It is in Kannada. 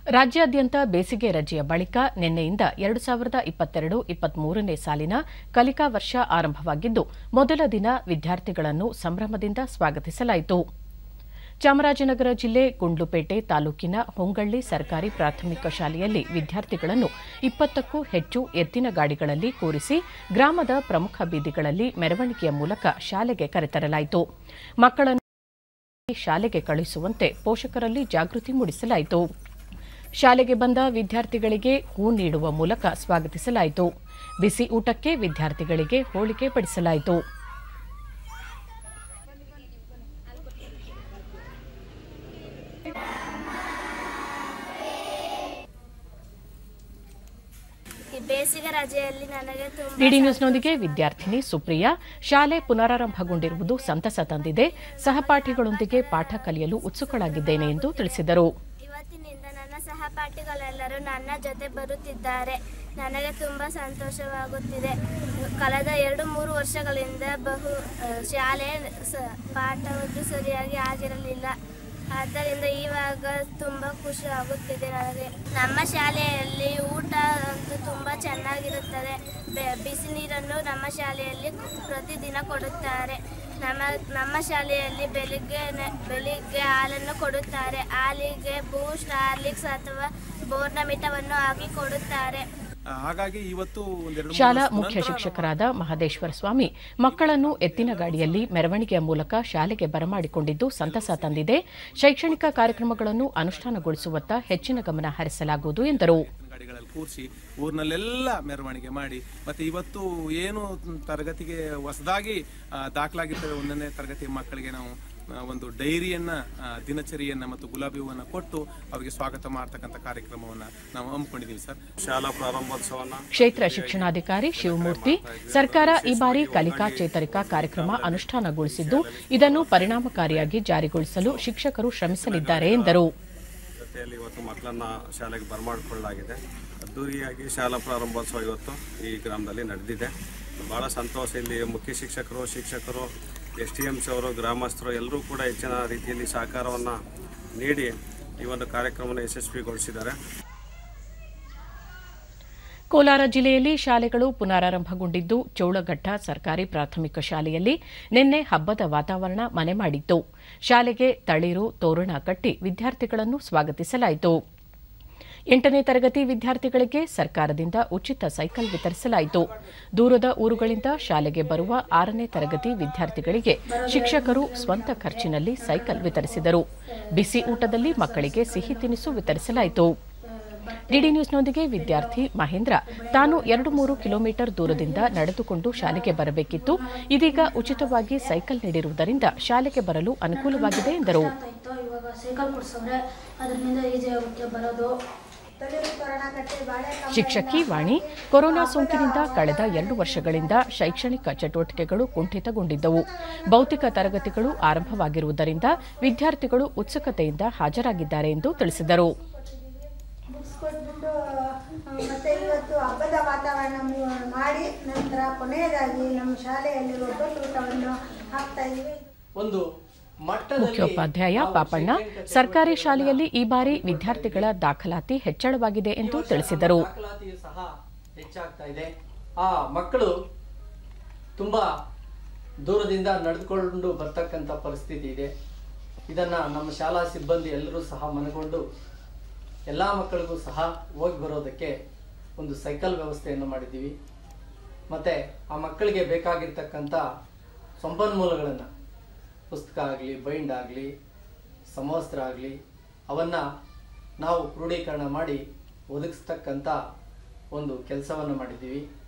ರಾಜ್ಯಾದ್ಯಂತ ಬೇಸಿಗೆ ರಜೆಯ ಬಳಿಕ ನಿನ್ನೆಯಿಂದ ಎರಡು ಸಾವಿರದ ಇಪ್ಪತ್ತೆರಡು ಇಪ್ಪತ್ಮೂರನೇ ಸಾಲಿನ ಕಲಿಕಾ ವರ್ಷ ಆರಂಭವಾಗಿದ್ದು ಮೊದಲ ದಿನ ವಿದ್ಯಾರ್ಥಿಗಳನ್ನು ಸಂಭ್ರಮದಿಂದ ಸ್ವಾಗತಿಸಲಾಯಿತು ಚಾಮರಾಜನಗರ ಜಿಲ್ಲೆ ಗುಂಡ್ಲುಪೇಟೆ ತಾಲೂಕಿನ ಹೊಂಗಳ್ಳಿ ಸರ್ಕಾರಿ ಪ್ರಾಥಮಿಕ ಶಾಲೆಯಲ್ಲಿ ವಿದ್ಯಾರ್ಥಿಗಳನ್ನು ಇಪ್ಪತ್ತಕ್ಕೂ ಹೆಚ್ಚು ಎತ್ತಿನ ಗಾಡಿಗಳಲ್ಲಿ ಕೂರಿಸಿ ಗ್ರಾಮದ ಪ್ರಮುಖ ಬೀದಿಗಳಲ್ಲಿ ಮೆರವಣಿಗೆಯ ಮೂಲಕ ಶಾಲೆಗೆ ಕರೆತರಲಾಯಿತು ಮಕ್ಕಳನ್ನು ಶಾಲೆಗೆ ಕಳುಹಿಸುವಂತೆ ಪೋಷಕರಲ್ಲಿ ಜಾಗೃತಿ ಮೂಡಿಸಲಾಯಿತು ಶಾಲೆಗೆ ಬಂದ ವಿದ್ಯಾರ್ಥಿಗಳಿಗೆ ಹೂ ನೀಡುವ ಮೂಲಕ ಸ್ವಾಗತಿಸಲಾಯಿತು ಬಿಸಿ ಊಟಕ್ಕೆ ವಿದ್ಯಾರ್ಥಿಗಳಿಗೆ ಹೋಳಿಗೆ ಬಡಿಸಲಾಯಿತು ಈ ಬೇಸಿಗೆ ರಜೆಯಲ್ಲಿ ನನಗೆ ತುಂಬಾ ಡಿಡಿ ನ್ಯೂಸ್ನೊಂದಿಗೆ ವಿದ್ಯಾರ್ಥಿನಿ ಸುಪ್ರಿಯಾ ಶಾಲೆ ಪುನರಾರಂಭಗೊಂಡಿರುವುದು ಸಂತಸ ತಂದಿದೆ ಸಹಪಾಠಿಗಳೊಂದಿಗೆ ಪಾಠ ಕಲಿಯಲು ಉತ್ಸುಕಳಾಗಿದ್ದೇನೆ ಎಂದು ತಿಳಿಸಿದರು ಇವತ್ತಿನಿಂದ ನನ್ನ ಸಹಪಾಠಿಗಳೆಲ್ಲರೂ ನನ್ನ ಜೊತೆ ಬರುತ್ತಿದ್ದಾರೆ ನನಗೆ ತುಂಬ ಸಂತೋಷವಾಗುತ್ತಿದೆ ಕಳೆದ ಎರಡು ಮೂರು ವರ್ಷಗಳಿಂದ ಬಹು ಆ, ಶಾಲೆ ಸ- ಪಾಠವನ್ನು ಸರಿಯಾಗಿ ಆಗಿರಲಿಲ್ಲ ಆದ್ದರಿಂದ ಇವಾಗ ತುಂಬ ಖುಷಿ ಆಗುತ್ತಿದೆ ನನಗೆ ನಮ್ಮ ಶಾಲೆಯಲ್ಲಿ ಊಟ ಅಂತೂ ತುಂಬ ಚೆನ್ನಾಗಿರುತ್ತದೆ ಬೆ- ಬಿಸಿ ನೀರನ್ನು ನಮ್ಮ ಶಾಲೆಯಲ್ಲಿ ಪ್ರತಿದಿನ ಕೊಡುತ್ತಾರೆ ನಮ್ಮ ನಮ್ಮ ಶಾಲೆಯಲ್ಲಿ ಬೆಳಿಗ್ಗೆ ಬೆಳಿಗ್ಗೆ ಹಾಲನ್ನು ಕೊಡುತ್ತಾರೆ ಹಾಲಿಗೆ ಬೂಸ್ಟ್ ಹಾರ್ಲಿಕ್ಸ್ ಅಥವಾ ಬೋರ್ನಮಿಟವನ್ನು ಹಾಕಿ ಕೊಡುತ್ತಾರೆ ಆ, ಹಾಗಾಗಿ ಇವತ್ತು ಒಂದೆರಡು ಮೂರು ಶಾಲಾ ವರ್ಷದ ಮುಖ್ಯ ನಂತರ ಶಿಕ್ಷಕರಾದ ಮಹದೇಶ್ವರ ಸ್ವಾಮಿ ಮಕ್ಕಳನ್ನು ಎತ್ತಿನ ಗಾಡಿಯಲ್ಲಿ ಮೆರವಣಿಗೆಯ ಮೂಲಕ ಶಾಲೆಗೆ ಬರಮಾಡಿಕೊಂಡಿದ್ದು ಸಂತಸ ತಂದಿದೆ ಶೈಕ್ಷಣಿಕ ಕಾರ್ಯಕ್ರಮಗಳನ್ನು ಅನುಷ್ಠಾನಗೊಳಿಸುವತ್ತ ಹೆಚ್ಚಿನ ಗಮನ ಹರಿಸಲಾಗುವುದು ಎಂದರು ಗಾಡಿಗಳಲ್ಲಿ ಕೂರಿಸಿ ಊರಿನಲ್ಲೆಲ್ಲ ಮೆರವಣಿಗೆ ಮಾಡಿ ಮತ್ತೆ ಇವತ್ತು ಏನು ತರಗತಿಗೆ ಹೊಸದಾಗಿ ಆ, ದಾಖಲಾಗಿರ್ತವೆ ಒಂದನೇ ತರಗತಿ ಮಕ್ಕಳಿಗೆ ನಾವು ಆ, ಒಂದು ಡೈರಿಯನ್ನ ಆ, ದಿನಚರಿಯನ್ನ ಮತ್ತು ಗುಲಾಬಿ ಹೂವನ್ನ ಕೊಟ್ಟು ಅವರಿಗೆ ಸ್ವಾಗತ ಮಾಡ್ತಕ್ಕಂಥ ಕಾರ್ಯಕ್ರಮವನ್ನ ನಾವು ಹಮ್ಮಿಕೊಂಡಿದ್ದೀವಿ ಸರ್ ಶಾಲಾ ಪ್ರಾರಂಭೋತ್ಸವನ ಕ್ಷೇತ್ರ ಶಿಕ್ಷಣಾಧಿಕಾರಿ ಶಿವಮೂರ್ತಿ ಸರ್ಕಾರ ಈ ಬಾರಿ ಕಲಿಕಾ ಚೇತರಿಕಾ ಕಾರ್ಯಕ್ರಮ ಅನುಷ್ಠಾನಗೊಳಿಸಿದ್ದು ಇದನ್ನು ಪರಿಣಾಮಕಾರಿಯಾಗಿ ಜಾರಿಗೊಳಿಸಲು ಶಿಕ್ಷಕರು ಶ್ರಮಿಸಲಿದ್ದಾರೆ ಎಂದರು ಜೊತೆಯಲ್ಲಿ ಇವತ್ತು ಮಕ್ಕಳನ್ನ ಶಾಲೆಗೆ ಬರಮಾಡಿಕೊಳ್ಳಲಾಗಿದೆ ಅದ್ದೂರಿಯಾಗಿ ಶಾಲಾ ಪ್ರಾರಂಭೋತ್ಸವ ಇವತ್ತು ಈ ಗ್ರಾಮದಲ್ಲಿ ನಡೆದಿದೆ ಭಾಳ ಸಂತೋಷ ಇಲ್ಲಿ ಮುಖ್ಯ ಶಿಕ್ಷಕರು ಶಿಕ್ಷಕರು ಎಸ್ ಟಿ ಎಮ್ ಸಿ ಅವರು ಗ್ರಾಮಸ್ಥರು ಎಲ್ಲರೂ ಕೂಡ ಹೆಚ್ಚಿನ ರೀತಿಯಲ್ಲಿ ಸಹಕಾರವನ್ನು ನೀಡಿ ಈ ಒಂದು ಕಾರ್ಯಕ್ರಮವನ್ನು ಯಶಸ್ವಿಗೊಳಿಸಿದ್ದಾರೆ ಕೋಲಾರ ಜಿಲ್ಲೆಯಲ್ಲಿ ಶಾಲೆಗಳು ಪುನರಾರಂಭಗೊಂಡಿದ್ದು ಚೋಳಘಟ್ಟ ಸರ್ಕಾರಿ ಪ್ರಾಥಮಿಕ ಶಾಲೆಯಲ್ಲಿ ನಿನ್ನೆ ಹಬ್ಬದ ವಾತಾವರಣ ಮನೆ ಮಾಡಿತ್ತು ಶಾಲೆಗೆ ತಳಿರು ತೋರಣ ಕಟ್ಟಿ ವಿದ್ಯಾರ್ಥಿಗಳನ್ನು ಸ್ವಾಗತಿಸಲಾಯಿತು ಎಂಟನೇ ತರಗತಿ ವಿದ್ಯಾರ್ಥಿಗಳಿಗೆ ಸರ್ಕಾರದಿಂದ ಉಚಿತ ಸೈಕಲ್ ವಿತರಿಸಲಾಯಿತು ದೂರದ ಊರುಗಳಿಂದ ಶಾಲೆಗೆ ಬರುವ ಆರನೇ ತರಗತಿ ವಿದ್ಯಾರ್ಥಿಗಳಿಗೆ ಶಿಕ್ಷಕರು ಸ್ವಂತ ಖರ್ಚಿನಲ್ಲಿ ಸೈಕಲ್ ವಿತರಿಸಿದರು ಬಿಸಿ ಊಟದಲ್ಲಿ ಮಕ್ಕಳಿಗೆ ಸಿಹಿ ತಿನಿಸು ವಿತರಿಸಲಾಯಿತು ಡಿಡಿ ನ್ಯೂಸ್ನೊಂದಿಗೆ ವಿದ್ಯಾರ್ಥಿ ಮಹೇಂದ್ರ ತಾನು ಎರಡು ಮೂರು ಕಿಲೋಮೀಟರ್ ದೂರದಿಂದ ನಡೆದುಕೊಂಡು ಶಾಲೆಗೆ ಬರಬೇಕಿತ್ತು ಇದೀಗ ಉಚಿತವಾಗಿ ಸೈಕಲ್ ನೀಡಿರುವುದರಿಂದ ಶಾಲೆಗೆ ಬರಲು ಅನುಕೂಲವಾಗಿದೆ ಎಂದರು ಇತ್ತು ಇವಾಗ ಸೈಕಲ್ ಕೊಡ್ಸವ್ರೆ ಅದರಿಂದ ಈಜಿ ಆಗುತ್ತೆ ಬರೋದು ಶಿಕ್ಷಕಿ ವಾಣಿ ಕೊರೋನಾ ಸೋಂಕಿನಿಂದ ಕಳೆದ ಎರಡು ವರ್ಷಗಳಿಂದ ಶೈಕ್ಷಣಿಕ ಚಟುವಟಿಕೆಗಳು ಕುಂಠಿತಗೊಂಡಿದ್ದವು ಭೌತಿಕ ತರಗತಿಗಳು ಆರಂಭವಾಗಿರುವುದರಿಂದ ವಿದ್ಯಾರ್ಥಿಗಳು ಉತ್ಸುಕತೆಯಿಂದ ಹಾಜರಾಗಿದ್ದಾರೆ ಎಂದು ತಿಳಿಸಿದರು ಬುಕ್ಸ್ ಕೊಟ್ಬಿಟ್ಟು ಆ, ಮತ್ತೆ ಇವತ್ತು ಹಬ್ಬದ ವಾತಾವರಣ ಮು- ಮಾಡಿ ನಂತರ ಕೊನೆಯದಾಗಿ ನಮ್ಮ ಶಾಲೆಯಲ್ಲಿ ಒಬ್ಬಟ್ಟು ಊಟವನ್ನು ಹಾಕ್ತಾ ಇದ್ದೀವಿ ಒಂದು ಮಟ್ಟದಲ್ಲಿ ಮುಖ್ಯೋಪಾಧ್ಯಾಯ ನಾವು ಪಾಪಣ್ಣ ಶೈಕ್ಷಣಿಕ ಸರ್ಕಾರಿ ಚಟುವಟಿಕೆಗಳನ್ನ ಶಾಲೆಯಲ್ಲಿ ಈ ಬಾರಿ ವಿದ್ಯಾರ್ಥಿಗಳ ದಾಖಲಾತಿ ಹೆಚ್ಚಳವಾಗಿದೆ ಎಂದು ತಿಳಿಸಿದರು ದಾಖಲಾತಿಯು ಸಹ ಹೆಚ್ಚಾಗ್ತಾ ಇದೆ ಆ ಮಕ್ಕಳು ತುಂಬಾ ದೂರದಿಂದ ನಡೆದುಕೊಂಡು ಬರ್ತಕ್ಕಂಥ ಪರಿಸ್ಥಿತಿ ಇದೆ ಇದನ್ನ ನಮ್ಮ ಶಾಲಾ ಸಿಬ್ಬಂದಿ ಎಲ್ಲರೂ ಸಹ ಮನಗೊಂಡು ಎಲ್ಲ ಮಕ್ಕಳಿಗೂ ಸಹ ಹೋಗಿ ಬರೋದಕ್ಕೆ ಒಂದು ಸೈಕಲ್ ವ್ಯವಸ್ಥೆಯನ್ನು ಮಾಡಿದ್ದೀವಿ ಮತ್ತು ಆ ಮಕ್ಕಳಿಗೆ ಬೇಕಾಗಿರ್ತಕ್ಕಂಥ ಸಂಪನ್ಮೂಲಗಳನ್ನು ಪುಸ್ತಕ ಆಗಲಿ ಬೈಂಡ್ ಆಗಲಿ ಸಮವಸ್ತ್ರ ಆಗಲಿ ಅವನ್ನು ನಾವು ಕ್ರೋಢೀಕರಣ ಮಾಡಿ ಒದಗಿಸ್ತಕ್ಕಂಥ ಒಂದು ಕೆಲಸವನ್ನು ಮಾಡಿದ್ದೀವಿ